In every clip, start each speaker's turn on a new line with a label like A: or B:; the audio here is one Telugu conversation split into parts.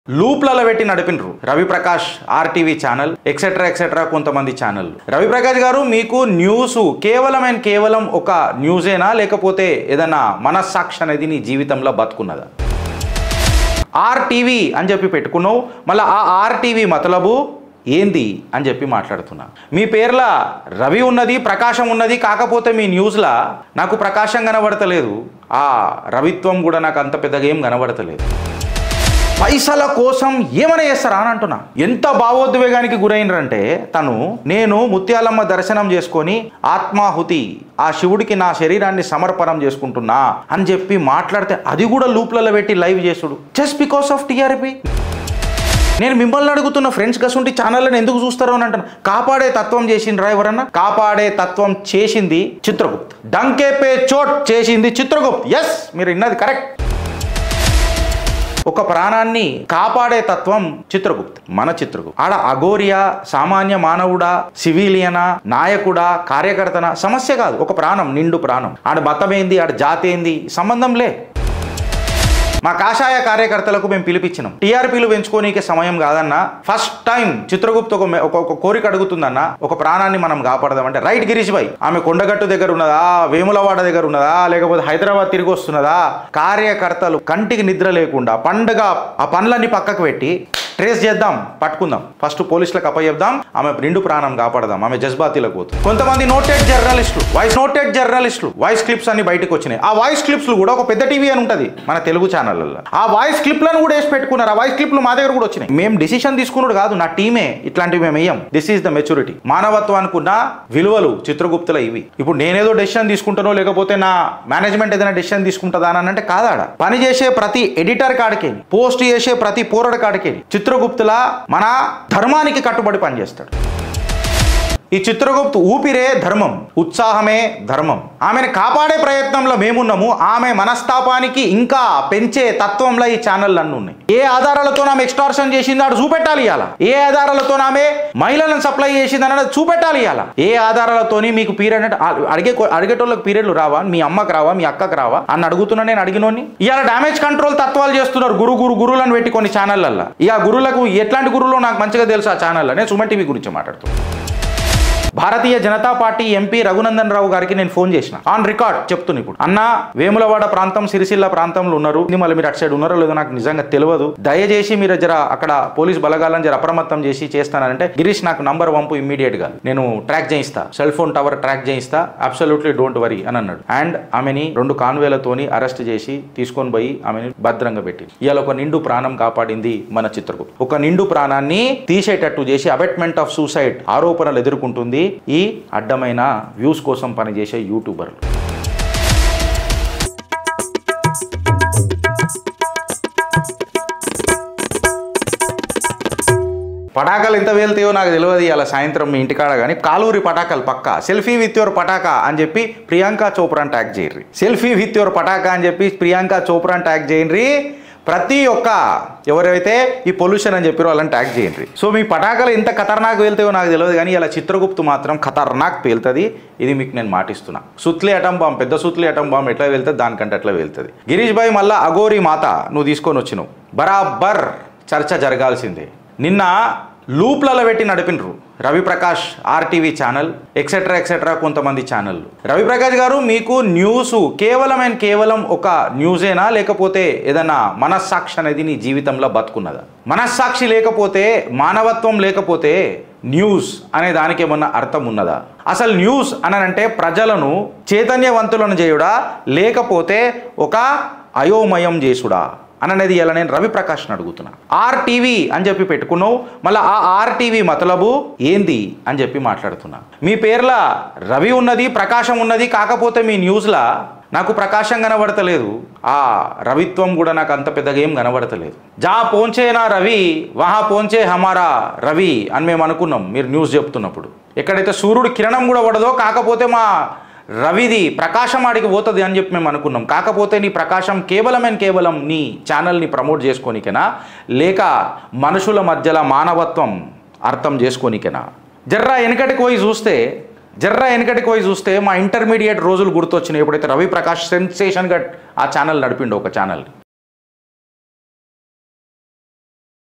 A: లూప్లలో పెట్టి నడిపినరు Raviprakash RTV channel etcetera etcetera కొంతమంది ఛానల్ రవిప్రకాష్ గారు మీకు న్యూస్ కేవలం అండ్ కేవలం ఒక న్యూసేనా లేకపోతే ఏదైనా మనస్సాక్షి అనేది నీ జీవితంలో బతుకున్నదా ఆర్టీవీ అని చెప్పి పెట్టుకున్నావు మళ్ళీ ఆ ఆర్టీవీ మతలబు ఏంది అని చెప్పి మాట్లాడుతున్నా మీ పేర్ల రవి ఉన్నది ప్రకాశం ఉన్నది కాకపోతే మీ న్యూస్లా నాకు ప్రకాశం కనబడతలేదు ఆ రవిత్వం కూడా నాకు అంత పెద్దగా ఏం కనబడతలేదు పైసల కోసం ఏమైనా చేస్తారా అని అంటున్నా ఎంత భావోద్వేగానికి గురైనరంటే తను నేను ముత్యాలమ్మ దర్శనం చేసుకొని ఆత్మాహుతి ఆ శివుడికి నా శరీరాన్ని సమర్పణం చేసుకుంటున్నా అని చెప్పి మాట్లాడితే అది కూడా లూప్లలో పెట్టి లైవ్ చేసుడు జస్ట్ బికాస్ ఆఫ్ టీఆర్పీ నేను మిమ్మల్ని అడుగుతున్న ఫ్రెండ్స్ కసుంటి ఛానళ్ళని ఎందుకు చూస్తారో అని అంటాను కాపాడే తత్వం చేసిండ్రా ఎవరన్నా కాపాడే తత్వం చేసింది చిత్రగుప్త్ డంకే పే చోట్ చేసింది చిత్రగుప్త్ ఎస్ మీరు విన్నది కరెక్ట్ ఒక ప్రాణాన్ని కాపాడే తత్వం చిత్రగుప్త్ మన చిత్రగుప్త్ ఆడ అఘోరియా సామాన్య మానవుడా సివిలియనా నాయకుడా కార్యకర్తనా సమస్య కాదు ఒక ప్రాణం నిండు ప్రాణం ఆడ మతమేంది ఆడ జాతి ఏంది సంబంధం లే మా కాషాయ కార్యకర్తలకు మేము పిలిపించినాం టీఆర్పీలు పెంచుకోనీకే సమయం కాదన్న ఫస్ట్ టైం చిత్రగుప్త ఒక మె- ఒక ఒక కోరిక అడుగుతుందన్న ఒక ప్రాణాన్ని మనం కాపాడదామంటే రైట్ గిరీష్ భాయ్ ఆమె కొండగట్టు దగ్గర ఉన్నదా వేములవాడ దగ్గర ఉన్నదా లేకపోతే హైదరాబాద్ తిరిగి వస్తున్నదా కార్యకర్తలు కంటికి నిద్ర లేకుండా పండగ ఆ పనులన్నీ పక్కకు పెట్టి ట్రేస్ చేద్దాం పట్టుకుందాం ఫస్ట్ పోలీసులకు అప్పచెప్దాం ఆమె నిండు ప్రాణం కాపాడదాం ఆమె జజ్బాతీలకు పోతుంది కొంతమంది నోటెడ్ జర్నలిస్టులు వాయిస్ నోటెడ్ జర్నలిస్టులు వాయిస్ క్లిప్స్ అన్ని బయటకు వచ్చినాయి ఆ వాయిస్ క్లిప్స్ కూడా ఒక పెద్ద టీవీ అని ఉంటుంది మన తెలుగు ఛానళ్ళల్లో ఆ వాయిస్ క్లిప్లను కూడా వేసి పెట్టుకున్నారు ఆ వాయిస్ క్లిప్లు మా దగ్గర కూడా వచ్చినాయి మేము డిసిషన్ తీసుకున్నాడు కాదు నా టీమే ఇట్లాంటివి మేము వేయం దిస్ ఈస్ ద మెచ్యూరిటీ మానవత్వానికి ఉన్న విలువలు చిత్రగుప్తుల ఇవి ఇప్పుడు నేనేదో డెసిషన్ తీసుకుంటానో లేకపోతే నా మేనేజ్మెంట్ ఏదైనా డెసిషన్ తీసుకుంటుందా అని అంటే కాదాడ పని చేసే ప్రతి ఎడిటర్ కాడికే పోస్ట్ చేసే ప్రతి పోరడు కాడికే చిత్రగుప్తుల మన ధర్మానికి కట్టుబడి పనిచేస్తాడు ఈ చిత్రగుప్తు ఊపిరే ధర్మం ఉత్సాహమే ధర్మం ఆమెను కాపాడే ప్రయత్నంలో మేమున్నాము ఆమె మనస్తాపానికి ఇంకా పెంచే తత్వంలో ఈ ఛానల్ అన్నీ ఉన్నాయి ఏ ఆధారాలతో ఆమె ఎక్స్టార్షన్ చేసిందో అటు చూపెట్టాలి ఇవాళ ఏ ఆధారాలతో ఆమె మహిళలను సప్లై చేసింది అన్నది చూపెట్టాలి ఇవాళ ఏ ఆధారాలతోని మీకు పీరియడ్ అంటే ఆ- అడిగే అడిగేటోళ్ళకి పీరియడ్లు రావా మీ అమ్మకి రావా మీ అక్కకి రావా అని అడుగుతున్నా నేను అడిగినోని ఇవాళ డ్యామేజ్ కంట్రోల్ తత్వాలు చేస్తున్నారు గురు గురు గురువులను పెట్టి కొన్ని ఛానళ్ళల్లో ఇక గురువులకు ఎట్లాంటి గురువులో నాకు మంచిగా తెలుసు ఆ ఛానల్లో నేను సుమన్ టీవీ గురించి మాట్లాడుతున్నాను భారతీయ జనతా పార్టీ ఎంపీ రఘునందన్ రావు గారికి నేను ఫోన్ చేసిన ఆన్ రికార్డ్ చెప్తున్నా ఇప్పుడు అన్న వేములవాడ ప్రాంతం సిరిసిల్ల ప్రాంతంలో ఉన్నారు ఇది మళ్ళీ మీరు అటు సైడ్ ఉన్నారో లేదో నాకు నిజంగా తెలియదు దయచేసి మీరు జర అక్కడ పోలీస్ బలగాలను జర అప్రమత్తం చేసి చేస్తానంటే గిరీష్ నాకు నంబర్ పంపు ఇమ్మీడియట్ గా నేను ట్రాక్ చేయిస్తా సెల్ ఫోన్ టవర్ ట్రాక్ చేయిస్తా అబ్సల్యూట్లీ డోంట్ వరీ అని అన్నాడు అండ్ ఆమెని రెండు కాన్వేలతోని అరెస్ట్ చేసి తీసుకొని పోయి ఆమెని భద్రంగా పెట్టి ఇవాళ ఒక నిండు ప్రాణం కాపాడింది మన చిత్రగుప్త ఒక నిండు ప్రాణాన్ని తీసేటట్టు చేసి అబెట్మెంట్ ఆఫ్ సూసైడ్ ఆరోపణలు ఎదుర్కొంటుంది ఈ అడ్డమైన వ్యూస్ కోసం పనిచేసే యూట్యూబర్లు పటాకాలు ఎంత వెళ్తాయో నాకు తెలియదు అలా సాయంత్రం మీ ఇంటికాడ కానీ కాలూరి పటాకాలు పక్క సెల్ఫీ విత్ యువర్ పటాకా అని చెప్పి ప్రియాంక చోప్రాన్ ట్యాగ్ చేయర్రి సెల్ఫీ విత్ యువర్ పటాకా అని చెప్పి ప్రియాంక చోప్రాన్ ట్యాగ్ చేయండి ప్రతి ఒక్క ఎవరైతే ఈ పొల్యూషన్ అని చెప్పారో వాళ్ళని ట్యాగ్ చేయండి సో మీ పటాకాలు ఎంత ఖతర్నాక్ వెళ్తాయో నాకు తెలియదు కానీ ఇలా చిత్రగుప్తు మాత్రం ఖతర్నాక్ పేలుతుంది ఇది మీకు నేను మాటిస్తున్నా సుత్లే అటం బాంబ్ పెద్ద సుత్లే అటం బాంబ్ ఎట్లా వెళ్తుంది దానికంటే అట్లా వెళ్తుంది గిరీష్ భాయ్ మళ్ళా అగోరి మాత నువ్వు తీసుకొని వచ్చినావు బరాబర్ చర్చ జరగాల్సిందే నిన్న లూప్లలో పెట్టి నడిపినరు Raviprakash RTV channel etcetera etcetera కొంతమంది ఛానల్ రవిప్రకాష్ గారు మీకు న్యూస్ కేవలం అండ్ కేవలం ఒక న్యూసేనా లేకపోతే ఏదైనా మనస్సాక్షి అనేది నీ జీవితంలో బతుకున్నదా మనస్సాక్షి లేకపోతే మానవత్వం లేకపోతే న్యూస్ అనే దానికి ఏమన్నా అర్థం ఉన్నదా అసలు న్యూస్ అని అంటే ప్రజలను చైతన్యవంతులను చేయుడా లేకపోతే ఒక అయోమయం చేసుడా అని అనేది ఇలా నేను రవిప్రకాష్ని అడుగుతున్నా ఆర్టీవీ అని చెప్పి పెట్టుకున్నావు మళ్ళీ ఆ ఆర్టీవీ మతలబు ఏంది అని చెప్పి మాట్లాడుతున్నా మీ పేర్ల రవి ఉన్నది ప్రకాశం ఉన్నది కాకపోతే మీ న్యూస్లా నాకు ప్రకాశం కనబడతలేదు ఆ రవిత్వం కూడా నాకు అంత పెద్దగా ఏం కనబడతలేదు జా పోంచే నా రవి వహా పోంచే హమారా రవి అని మేము అనుకున్నాం మీరు న్యూస్ చెప్తున్నప్పుడు ఎక్కడైతే సూర్యుడు కిరణం కూడా పడదో కాకపోతే మా రవిది ప్రకాశం ఆడికి పోతుంది అని చెప్పి మేము అనుకున్నాం కాకపోతే నీ ప్రకాశం కేవలం అండ్ కేవలం నీ ఛానల్ని ప్రమోట్ చేసుకోనికేనా లేక మనుషుల మధ్యలో మానవత్వం అర్థం చేసుకోనికేనా జర్రా వెనకటికి పోయి చూస్తే జర్రా వెనకటికి పోయి చూస్తే మా ఇంటర్మీడియట్ రోజులు గుర్తొచ్చినాయి ఎప్పుడైతే రవి ప్రకాష్ సెన్సేషన్గా ఆ ఛానల్ నడిపిండు ఒక ఛానల్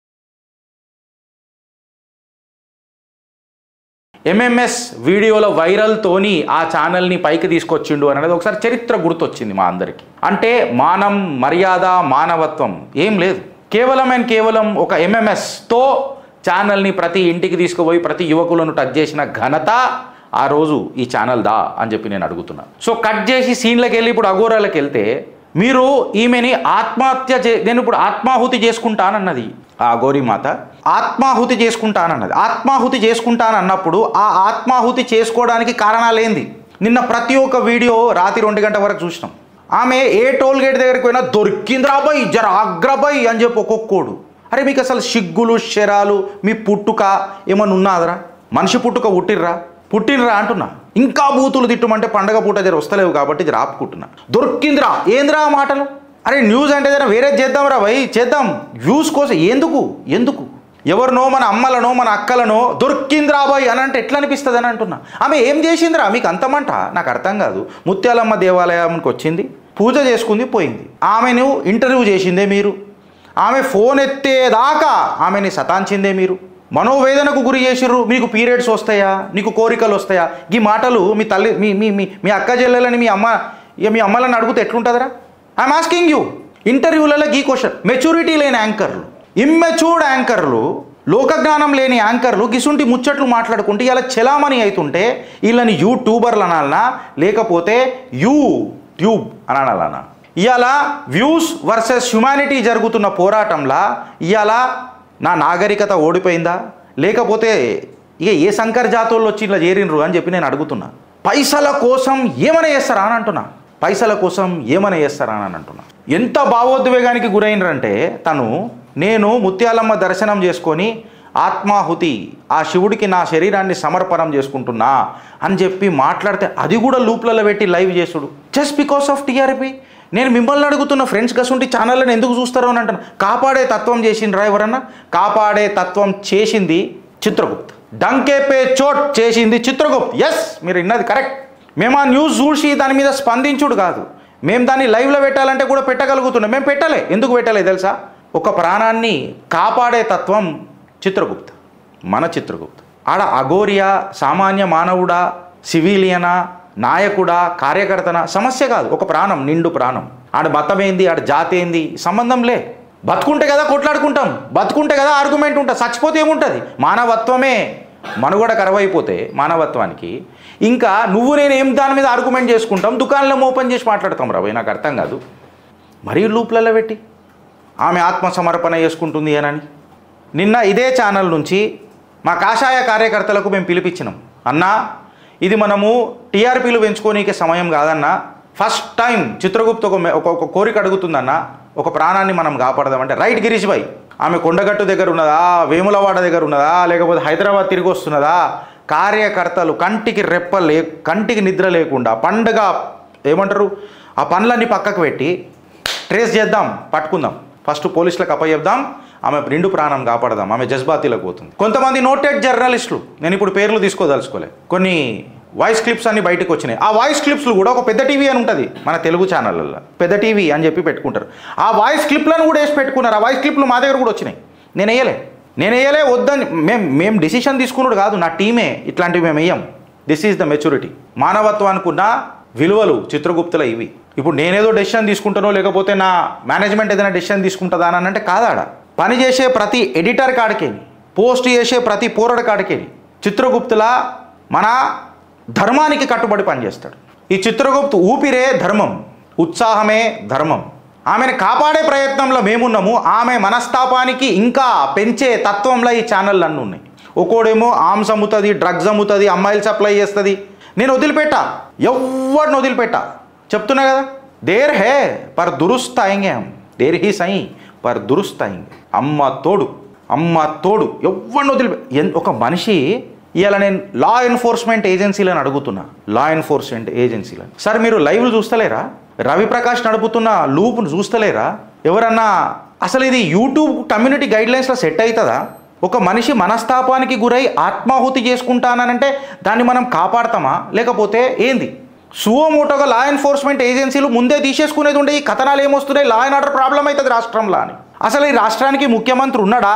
A: ఎంఎంఎస్ వీడియోల వైరల్తోని ఆ ఛానల్ని పైకి తీసుకొచ్చిండు అనేది ఒకసారి చరిత్ర గుర్తొచ్చింది మా అందరికి అంటే మానం మర్యాద మానవత్వం ఏం లేదు కేవలం అండ్ కేవలం ఒక ఎంఎంఎస్తో ఛానల్ని ప్రతి ఇంటికి తీసుకుపోయి ప్రతి యువకులను టచ్ చేసిన ఘనత ఆ రోజు ఈ ఛానల్ దా అని చెప్పి నేను అడుగుతున్నా సో కట్ చేసి సీన్లకు వెళ్ళి ఇప్పుడు అఘోరాలకు వెళ్తే మీరు ఈమెని ఆత్మహత్య చే నేను ఇప్పుడు ఆత్మాహుతి చేసుకుంటానన్నది ఆ గోరీ మాత ఆత్మాహుతి చేసుకుంటానన్నది ఆత్మాహుతి చేసుకుంటానన్నప్పుడు ఆ ఆత్మాహుతి చేసుకోవడానికి కారణాలేంది నిన్న ప్రతి ఒక్క వీడియో రాత్రి రెండు గంటల వరకు చూసినాం ఆమె ఏ టోల్ గేట్ దగ్గరికి పోయినా దొరికిందిరా బై జర ఆగ్రబై అని చెప్పి ఒక్కొక్కోడు అరే మీకు అసలు సిగ్గులు శరాలు మీ పుట్టుక ఏమన్నా ఉన్నాదరా మనిషి పుట్టుక పుట్టిర్రా పుట్టినరా అంటున్నా ఇంకా బూతులు తిట్టమంటే పండగ పూట జర వస్తలేవు కాబట్టి ఇది ఆపుకుంటున్నా దొరికిందిరా ఏందిరా ఆ మాటలు అరే న్యూస్ అంటే ఏదైనా వేరే చేద్దాంరా భయ్ చేద్దాం వ్యూస్ కోసం ఎందుకు ఎందుకు ఎవరినో మన అమ్మలనో మన అక్కలనో దొరికిందిరా బాయ్ అని అంటే ఎట్లా అనిపిస్తుంది అని అంటున్నా ఆమె ఏం చేసిందిరా మీకు అంతమంట నాకు అర్థం కాదు ముత్యాలమ్మ దేవాలయానికి వచ్చింది పూజ చేసుకుంది పోయింది ఆమెను ఇంటర్వ్యూ చేసిందే మీరు ఆమె ఫోన్ ఎత్తేదాకా ఆమెని సతాంచిందే మీరు మనోవేదనకు గురి చేసిర్రు మీకు పీరియడ్స్ వస్తాయా నీకు కోరికలు వస్తాయా ఈ మాటలు మీ తల్లి మీ మీ మీ మీ అక్క చెల్లెలని మీ అమ్మ ఇక మీ అమ్మలను అడిగితే ఎట్లుంటుందిరా ఐఎమ్ ఆస్కింగ్ యూ ఇంటర్వ్యూలలో గీ క్వశ్చన్ మెచ్యూరిటీ లేని యాంకర్లు ఇమ్మెచ్యూర్డ్ యాంకర్లు లోకజ్ఞానం లేని యాంకర్లు గిసుంటి ముచ్చట్లు మాట్లాడుకుంటే ఇలా చెలామణి అవుతుంటే వీళ్ళని యూట్యూబర్లు అనాలనా లేకపోతే యూ ట్యూబ్ అనాలనా ఇవాళ వ్యూస్ వర్సెస్ హ్యుమానిటీ జరుగుతున్న పోరాటంలా ఇవాళ నా నాగరికత ఓడిపోయిందా లేకపోతే ఇక ఏ సంకర జాతుల్లో వచ్చి ఇలా చేరినరు అని చెప్పి నేను అడుగుతున్నా పైసల కోసం ఏమైనా చేస్తారా అని అంటున్నా పైసల కోసం ఏమైనా చేస్తారా అని అంటున్నా ఎంత భావోద్వేగానికి గురైనరంటే తను నేను ముత్యాలమ్మ దర్శనం చేసుకొని ఆత్మాహుతి ఆ శివుడికి నా శరీరాన్ని సమర్పణం చేసుకుంటున్నా అని చెప్పి మాట్లాడితే అది కూడా లూప్లలో పెట్టి లైవ్ చేసుడు జస్ట్ బికాస్ ఆఫ్ టీఆర్పీ నేను మిమ్మల్ని అడుగుతున్న ఫ్రెండ్స్ కసుంటి ఛానళ్ళని ఎందుకు చూస్తారో అని అంటాను కాపాడే తత్వం చేసిండ్రా ఎవరన్నా కాపాడే తత్వం చేసింది చిత్రగుప్త్ డంకే పే చోట్ చేసింది చిత్రగుప్త్ ఎస్ మీరు విన్నది కరెక్ట్ మేము ఆ న్యూస్ చూసి దాని మీద స్పందించుడు కాదు మేము దాన్ని లైవ్లో పెట్టాలంటే కూడా పెట్టగలుగుతున్నాం మేము పెట్టలే ఎందుకు పెట్టలే తెలుసా ఒక ప్రాణాన్ని కాపాడే తత్వం చిత్రగుప్త్ మన చిత్రగుప్త్ ఆడ అఘోరియా సామాన్య మానవుడా సివిలియనా నాయకుడా కార్యకర్తన సమస్య కాదు ఒక ప్రాణం నిండు ప్రాణం ఆడ మతం ఏంది ఆడ జాతి ఏంది సంబంధం లే బతుకుంటే కదా కొట్లాడుకుంటాం బతుకుంటే కదా ఆర్గ్యుమెంట్ ఉంటుంది చచ్చిపోతే ఏముంటుంది మానవత్వమే మనుగడ కరవైపోతే మానవత్వానికి ఇంకా నువ్వు నేను ఏం దాని మీద ఆర్గ్యుమెంట్ చేసుకుంటాం దుకాణంలో ఓపెన్ చేసి మాట్లాడతాం రాబోయ్ నాకు అర్థం కాదు మరీ లూప్లలో పెట్టి ఆమె ఆత్మసమర్పణ చేసుకుంటుంది అనని నిన్న ఇదే ఛానల్ నుంచి మా కాషాయ కార్యకర్తలకు మేము పిలిపించినాం అన్నా ఇది మనము టీఆర్పీలు పెంచుకోనీకే సమయం కాదన్నా ఫస్ట్ టైం చిత్రగుప్త ఒక మె- ఒక ఒక కోరిక అడుగుతుందన్న ఒక ప్రాణాన్ని మనం కాపాడదామంటే రైట్ గిరీష్ భాయ్ ఆమె కొండగట్టు దగ్గర ఉన్నదా వేములవాడ దగ్గర ఉన్నదా లేకపోతే హైదరాబాద్ తిరిగి వస్తున్నదా కార్యకర్తలు కంటికి రెప్ప లే కంటికి నిద్ర లేకుండా పండగ ఏమంటారు ఆ పనులన్నీ పక్కకు పెట్టి ట్రేస్ చేద్దాం పట్టుకుందాం ఫస్ట్ పోలీసులకు అప్పచెప్దాం ఆమె రెండు ప్రాణం కాపాడదాం ఆమె జజ్బాతీలకు పోతుంది కొంతమంది నోటెడ్ జర్నలిస్టులు నేను ఇప్పుడు పేర్లు తీసుకోదలుచుకోలే కొన్ని వాయిస్ క్లిప్స్ అన్ని బయటకు వచ్చినాయి ఆ వాయిస్ క్లిప్స్లు కూడా ఒక పెద్ద టీవీ అని ఉంటుంది మన తెలుగు ఛానళ్ళల్లో పెద్ద టీవీ అని చెప్పి పెట్టుకుంటారు ఆ వాయిస్ క్లిప్లను కూడా వేసి పెట్టుకున్నారు ఆ వాయిస్ క్లిప్లు మా దగ్గర కూడా వచ్చినాయి నేను వేయలే నేను వేయలే వద్దని మేము మేము డిసిషన్ తీసుకున్నాడు కాదు నా టీమే ఇట్లాంటివి మేము వేయం దిస్ ఈజ్ ద మెచ్యూరిటీ మానవత్వానికి ఉన్న విలువలు చిత్రగుప్తుల ఇవి ఇప్పుడు నేనేదో డెసిషన్ తీసుకుంటానో లేకపోతే నా మేనేజ్మెంట్ ఏదైనా డెసిషన్ తీసుకుంటుందా అని అంటే కాదాడ పని చేసే ప్రతి ఎడిటర్ కాడికేని పోస్ట్ చేసే ప్రతి పోరడు కాడికేని చిత్రగుప్తుల మన ధర్మానికి కట్టుబడి పనిచేస్తాడు ఈ చిత్రగుప్తు ఊపిరే ధర్మం ఉత్సాహమే ధర్మం ఆమెను కాపాడే ప్రయత్నంలో మేమున్నాము ఆమె మనస్తాపానికి ఇంకా పెంచే తత్వంలో ఈ ఛానళ్ళు అన్నీ ఉన్నాయి ఒక్కోడేమో ఆమ్స్ అమ్ముతుంది డ్రగ్స్ అమ్ముతుంది అమ్మాయిలు సప్లై చేస్తుంది నేను వదిలిపెట్టా ఎవరిని వదిలిపెట్టా చెప్తున్నా కదా దేర్ హే పర్ దురుస్త్ అయింగే హమ్ దేర్ హీ సై పర్ దురుస్త్ అయింగే అమ్మ తోడు అమ్మ తోడు ఎవరిని వదిలిపె ఎన్- ఒక మనిషి ఇవాళ నేను లా ఎన్ఫోర్స్మెంట్ ఏజెన్సీలను అడుగుతున్నా లా ఎన్ఫోర్స్మెంట్ ఏజెన్సీలను సార్ మీరు లైవ్లు చూస్తలేరా రవిప్రకాష్ నడుపుతున్న లూప్ను చూస్తలేరా ఎవరన్నా అసలు ఇది యూట్యూబ్ కమ్యూనిటీ గైడ్లైన్స్లో సెట్ అవుతుందా ఒక మనిషి మనస్తాపానికి గురై ఆత్మాహుతి చేసుకుంటానంటే దాన్ని మనం కాపాడతామా లేకపోతే ఏంది సువోమోటోగా లా ఎన్ఫోర్స్మెంట్ ఏజెన్సీలు ముందే తీసేసుకునేది ఉండే ఈ కథనాలు ఏమొస్తున్నాయి లా అండ్ ఆర్డర్ ప్రాబ్లం అవుతుంది రాష్ట్రంలో అని అసలు ఈ రాష్ట్రానికి ముఖ్యమంత్రి ఉన్నాడా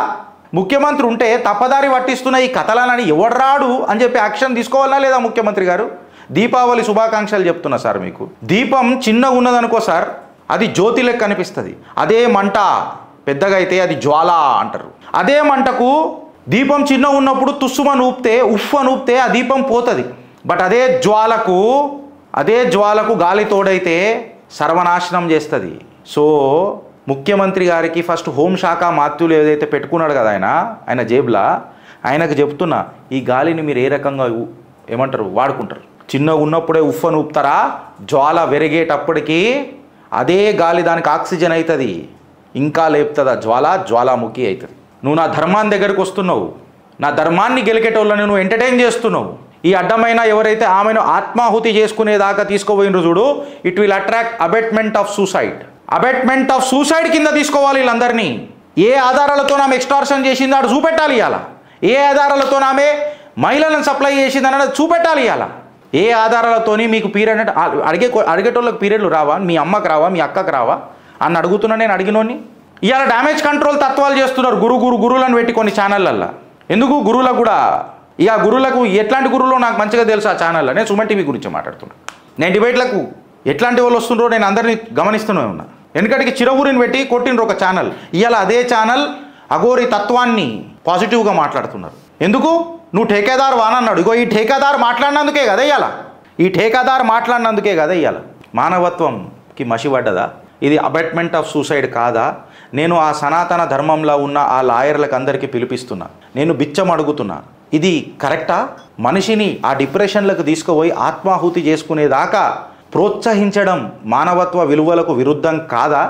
A: ముఖ్యమంత్రి ఉంటే తప్పదారి పట్టిస్తున్న ఈ కథలనని ఎవడ్రాడు అని చెప్పి యాక్షన్ తీసుకోవాలా లేదా ముఖ్యమంత్రి గారు దీపావళి శుభాకాంక్షలు చెప్తున్నా సార్ మీకు దీపం చిన్నగా ఉన్నదనుకో సార్ అది జ్యోతి లెక్క కనిపిస్తుంది అదే మంట పెద్దగా అయితే అది జ్వాల అంటారు అదే మంటకు దీపం చిన్న ఉన్నప్పుడు తుస్సుమని ఊపితే ఉఫ్ అని ఊపితే ఆ దీపం పోతుంది బట్ అదే జ్వాలకు అదే జ్వాలకు గాలి తోడైతే సర్వనాశనం చేస్తుంది సో ముఖ్యమంత్రి గారికి ఫస్ట్ హోంశాఖ మాత్యులు ఏదైతే పెట్టుకున్నాడు కదా ఆయన ఆయన జేబులా ఆయనకు చెప్తున్నా ఈ గాలిని మీరు ఏ రకంగా ఉ- ఏమంటారు వాడుకుంటారు చిన్నగా ఉన్నప్పుడే ఉఫ్ అని ఊపుతారా జ్వాల వెరిగేటప్పటికి అదే గాలి దానికి ఆక్సిజన్ అవుతుంది ఇంకా లేపుతుంది ఆ జ్వాల జ్వాలాముఖి అవుతుంది నువ్వు నా ధర్మాన్ని దగ్గరికి వస్తున్నావు నా ధర్మాన్ని గెలికేటోళ్ళని నువ్వు ఎంటర్టైన్ చేస్తున్నావు ఈ అడ్డమైన ఎవరైతే ఆమెను ఆత్మాహుతి చేసుకునేదాకా తీసుకోబోయినరు చూడు it will attract abetment of suicide abetment of suicide కింద తీసుకోవాలి వీళ్ళందరినీ ఏ ఆధారాలతో ఆమె ఎక్స్టార్షన్ చేసిందో అటు చూపెట్టాలి ఇవాళ ఏ ఆధారాలతో ఆమె మహిళలను సప్లై చేసింది అన్నది చూపెట్టాలి ఇవాళ ఏ ఆధారాలతోని మీకు పీరియడ్ అంటే ఆ- అడిగే అడిగేటోళ్ళకి పీరియడ్లు రావా మీ అమ్మకు రావా మీ అక్కకు రావా అని అడుగుతున్నా నేను అడిగినోని ఇవాళ డ్యామేజ్ కంట్రోల్ తత్వాలు చేస్తున్నారు గురు గురు గురువులను పెట్టి కొన్ని ఛానళ్ళల్లో ఎందుకు గురువులకు కూడా ఇక గురువులకు ఎట్లాంటి గురువులో నాకు మంచిగా తెలుసు ఆ ఛానల్లో నేను సుమన్ టీవీ గురించి మాట్లాడుతున్నా నేను డిబేట్లకు ఎట్లాంటి వాళ్ళు వస్తుండ్రో నేను అందరినీ గమనిస్తూనే ఉన్నా ఎందుకంటే చిరవురిని పెట్టి కొట్టిండ్రు ఒక ఛానల్ ఇవాళ అదే ఛానల్ అఘోరి తత్వాన్ని పాజిటివ్గా మాట్లాడుతున్నారు ఎందుకు నువ్వు ఠేకేదార్ వానన్నాడు ఇగో ఈ ఠేకేదార్ మాట్లాడినందుకే కదా ఇవాళ ఈ ఠేకాదార్ మాట్లాడినందుకే కదా ఇవాళ మానవత్వంకి మసిపడ్డదా ఇది అబెట్మెంట్ ఆఫ్ సూసైడ్ కాదా నేను ఆ సనాతన ధర్మంలో ఉన్న ఆ లాయర్లకు అందరికీ పిలిపిస్తున్నా నేను బిచ్చం అడుగుతున్నా ఇది కరెక్టా మనిషిని ఆ డిప్రెషన్లకు తీసుకుపోయి ఆత్మాహుతి చేసుకునేదాకా ప్రోత్సహించడం మానవత్వ విలువలకు విరుద్ధం కాదా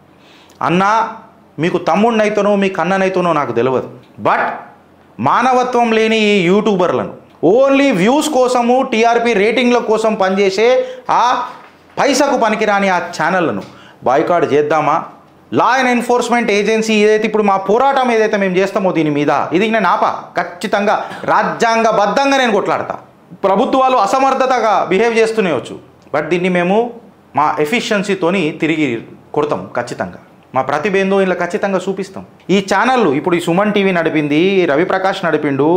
A: అన్నా మీకు తమ్ముడినైతేనో మీ కన్ననైతేనో నాకు తెలియదు బట్ మానవత్వం లేని ఈ యూట్యూబర్లను ఓన్లీ వ్యూస్ కోసము టీఆర్పీ రేటింగ్ల కోసం పనిచేసే ఆ పైసకు పనికిరాని ఆ ఛానళ్లను బాయ్కాట్ చేద్దామా లా అండ్ ఎన్ఫోర్స్మెంట్ ఏజెన్సీ ఏదైతే ఇప్పుడు మా పోరాటం ఏదైతే మేము చేస్తామో దీని మీద ఇది నేను ఆప ఖచ్చితంగా రాజ్యాంగబద్ధంగా నేను కొట్లాడతా ప్రభుత్వాలు అసమర్థతగా బిహేవ్ చేస్తూనే వచ్చు బట్ దీన్ని మేము మా ఎఫిషియన్సీతోని తిరిగి కొడతాం ఖచ్చితంగా మా ప్రతిభ ఏందో ఇలా ఖచ్చితంగా చూపిస్తాం ఈ ఛానళ్ళు ఇప్పుడు ఈ సుమన్ టీవీ నడిపింది రవిప్రకాష్ నడిపిండు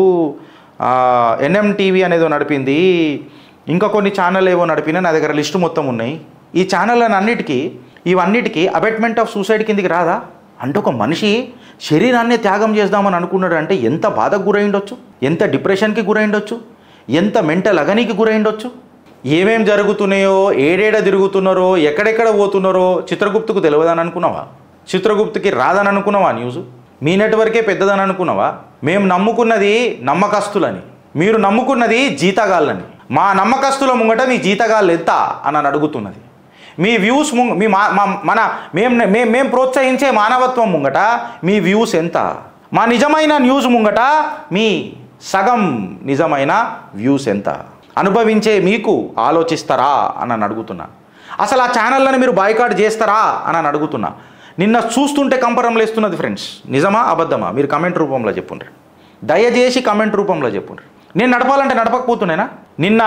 A: ఎన్ఎం టీవీ అనేదో నడిపింది ఇంకా కొన్ని ఛానల్ ఏవో నడిపినా నా దగ్గర లిస్టు మొత్తం ఉన్నాయి ఈ ఛానళ్ళని అన్నిటికీ ఇవన్నిటికీ అబెట్మెంట్ ఆఫ్ సూసైడ్ కిందికి రాదా అంటే ఒక మనిషి శరీరాన్నే త్యాగం చేద్దామని అనుకున్నాడు అంటే ఎంత బాధకు గురైండొచ్చు ఎంత డిప్రెషన్కి గురైండొచ్చు ఎంత మెంటల్ అగనికి గురైండొచ్చు ఏమేం జరుగుతున్నాయో ఏడేడ తిరుగుతున్నారో ఎక్కడెక్కడ పోతున్నారో చిత్రగుప్తుకు తెలియదని అనుకున్నావా చిత్రగుప్తుకి రాదని అనుకున్నావా న్యూస్ మీ నెట్వర్కే పెద్దదని అనుకున్నావా మేము నమ్ముకున్నది నమ్మకస్తులని మీరు నమ్ముకున్నది జీతగాళ్ళని మా నమ్మకస్తుల ముంగట మీ జీతగాళ్ళు ఎంత అని నన్ను అడుగుతున్నది మీ వ్యూస్ ముంగ మీ మా మా- మన మేము మేము మేము ప్రోత్సహించే మానవత్వం ముంగట మీ వ్యూస్ ఎంత మా నిజమైన న్యూస్ ముంగట మీ సగం నిజమైన వ్యూస్ ఎంత అనుభవించే మీకు ఆలోచిస్తారా అని నన్ను అడుగుతున్నా అసలు ఆ ఛానళ్ళని మీరు బాయ్కాట్ చేస్తారా అని నన్ను అడుగుతున్నా నిన్న చూస్తుంటే కంపరం లేస్తున్నది ఫ్రెండ్స్ నిజమా అబద్ధమా మీరు కమెంట్ రూపంలో చెప్పుండ్రి దయచేసి కమెంట్ రూపంలో చెప్పుండ్రి నేను నడపాలంటే నడపకపోతున్నానా నిన్న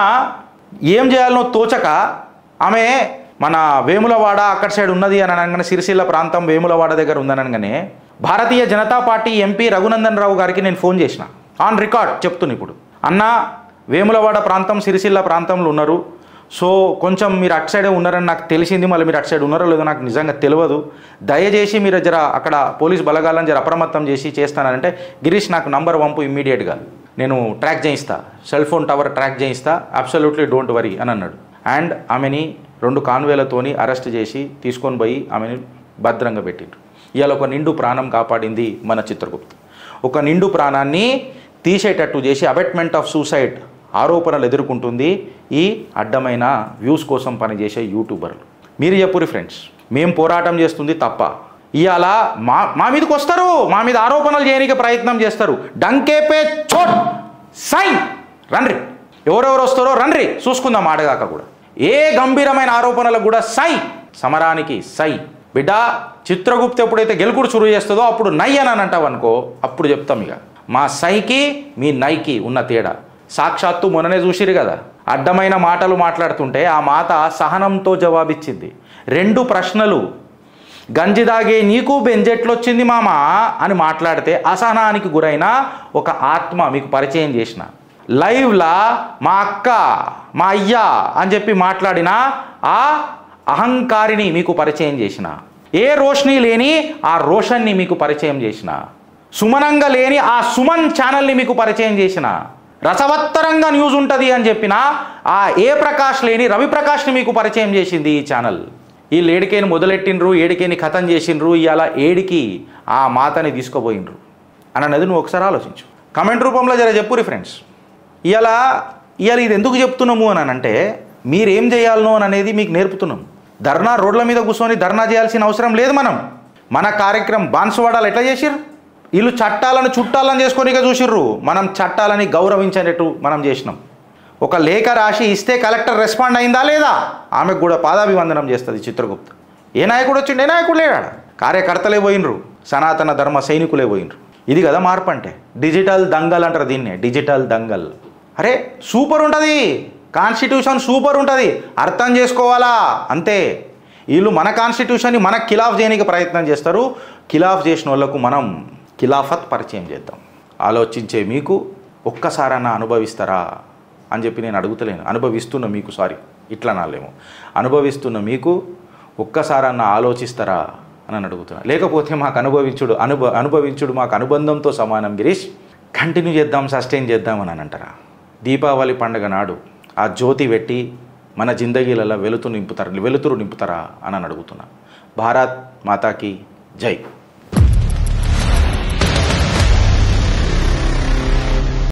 A: ఏం చేయాలనో తోచక ఆమె మన వేములవాడ అక్కడ సైడ్ ఉన్నది అని అనగానే సిరిసిల్ల ప్రాంతం వేములవాడ దగ్గర ఉందని అనగానే భారతీయ జనతా పార్టీ ఎంపీ రఘునందన్ రావు గారికి నేను ఫోన్ చేసిన ఆన్ రికార్డ్ చెప్తున్నా ఇప్పుడు అన్న వేములవాడ ప్రాంతం సిరిసిల్ల ప్రాంతంలో ఉన్నారు సో కొంచెం మీరు అటు సైడే ఉన్నారని నాకు తెలిసింది మళ్ళీ మీరు అటు సైడ్ ఉన్నారో లేదో నాకు నిజంగా తెలియదు దయచేసి మీరు జర అక్కడ పోలీస్ బలగాలను జర అప్రమత్తం చేసి చేస్తానంటే గిరీష్ నాకు నంబర్ పంపు ఇమ్మీడియట్గా నేను ట్రాక్ చేయిస్తా సెల్ ఫోన్ టవర్ ట్రాక్ చేయిస్తా అబ్సల్యూట్లీ డోంట్ వరీ అని అన్నాడు అండ్ ఆమెని రెండు కాన్వేలతోని అరెస్ట్ చేసి తీసుకొని పోయి ఆమెని భద్రంగా పెట్టిండ్రు ఇవాళ ఒక నిండు ప్రాణం కాపాడింది మన చిత్రగుప్త ఒక నిండు ప్రాణాన్ని తీసేటట్టు చేసి అబెట్మెంట్ ఆఫ్ సూసైడ్ ఆరోపణలు ఎదుర్కొంటుంది ఈ అడ్డమైన వ్యూస్ కోసం పనిచేసే యూట్యూబర్లు మీరు చెప్పురి ఫ్రెండ్స్ మేము పోరాటం చేస్తుంది తప్ప ఇవాళ మా మా మీదకి వస్తారు మా మీద ఆరోపణలు చేయడానికి ప్రయత్నం చేస్తారు డంకేపే చోట్ సై రండ్రి ఎవరెవరు వస్తారో రండ్రి చూసుకుందాం ఆడగాక కూడా ఏ గంభీరమైన ఆరోపణలకు కూడా సై సమరానికి సై బిడ్డ చిత్రగుప్త ఎప్పుడైతే గెలుకుడు చురు చేస్తుందో అప్పుడు నై అని అంటావు అనుకో అప్పుడు చెప్తాం ఇక మా సైకి మీ నైకి ఉన్న తేడా సాక్షాత్తు మొన్ననే చూసిరు కదా అడ్డమైన మాటలు మాట్లాడుతుంటే ఆ మాత సహనంతో జవాబిచ్చింది రెండు ప్రశ్నలు గంజి దాగే నీకు బెంజెట్లొచ్చింది మామ అని మాట్లాడితే అసహనానికి గురైన ఒక ఆత్మ మీకు పరిచయం చేసిన లైవ్లా మా అక్క మా అయ్యా అని చెప్పి మాట్లాడిన ఆ అహంకారిని మీకు పరిచయం చేసిన ఏ రోషని లేని ఆ రోషన్ని మీకు పరిచయం చేసిన సుమనంగా లేని ఆ సుమన్ ఛానల్ని మీకు పరిచయం చేసిన రసవత్తరంగా న్యూస్ ఉంటుంది అని చెప్పిన ఆ ఏ ప్రకాష్ లేని రవి ప్రకాష్ని మీకు పరిచయం చేసింది ఈ ఛానల్ వీళ్ళు ఏడికేని మొదలెట్టిండ్రు ఏడికేని కథం చేసిండ్రు ఇవాళ ఏడికి ఆ మాతని తీసుకుపోయిండ్రు అని అన్నది నువ్వు ఒకసారి ఆలోచించు కమెంట్ రూపంలో జర చెప్పు ఫ్రెండ్స్ ఇవాళ ఇవాళ ఇది ఎందుకు చెప్తున్నాము అని అంటే మీరేం చేయాలనో అని అనేది మీకు నేర్పుతున్నాం ధర్నా రోడ్ల మీద కూర్చొని ధర్నా చేయాల్సిన అవసరం లేదు మనం మన కార్యక్రమం బాన్సువాడాలు ఎట్లా చేసిర్రు వీళ్ళు చట్టాలను చుట్టాలని చేసుకొని చూసిర్రు మనం చట్టాలని గౌరవించేటట్టు మనం చేసినాం ఒక లేఖ రాసి ఇస్తే కలెక్టర్ రెస్పాండ్ అయిందా లేదా ఆమెకు కూడా పాదాభివందనం చేస్తుంది చిత్రగుప్త ఏ నాయకుడు వచ్చిండు ఏ నాయకుడు లేడా కార్యకర్తలే పోయినరు సనాతన ధర్మ సైనికులే పోయినరు ఇది కదా మార్పు అంటే డిజిటల్ దంగల్ అంటారు దీన్నే డిజిటల్ దంగల్ అరే సూపర్ ఉంటుంది కాన్స్టిట్యూషన్ సూపర్ ఉంటుంది అర్థం చేసుకోవాలా అంతే వీళ్ళు మన కాన్స్టిట్యూషన్ని మన ఖిలాఫ్ చేయడానికి ప్రయత్నం చేస్తారు ఖిలాఫ్ చేసిన వాళ్ళకు మనం ఖిలాఫత్ పరిచయం చేద్దాం ఆలోచించే మీకు ఒక్కసారన్నా అనుభవిస్తారా అని చెప్పి నేను అడుగుతలేను అనుభవిస్తున్న మీకు సారీ ఇట్లా నాలేమో అనుభవిస్తున్న మీకు ఒక్కసారన్నా ఆలోచిస్తారా అని అని అడుగుతున్నా లేకపోతే మాకు అనుభవించుడు అనుభ అనుభవించుడు మాకు అనుబంధంతో సమానం గిరీష్ కంటిన్యూ చేద్దాం సస్టైన్ చేద్దామని అని అంటారా దీపావళి పండుగ నాడు ఆ జ్యోతి పెట్టి మన జిందగీలలో వెలుతు నింపుతారు వెలుతురు నింపుతారా అని అని అడుగుతున్నా భారత్ మాతాకి జై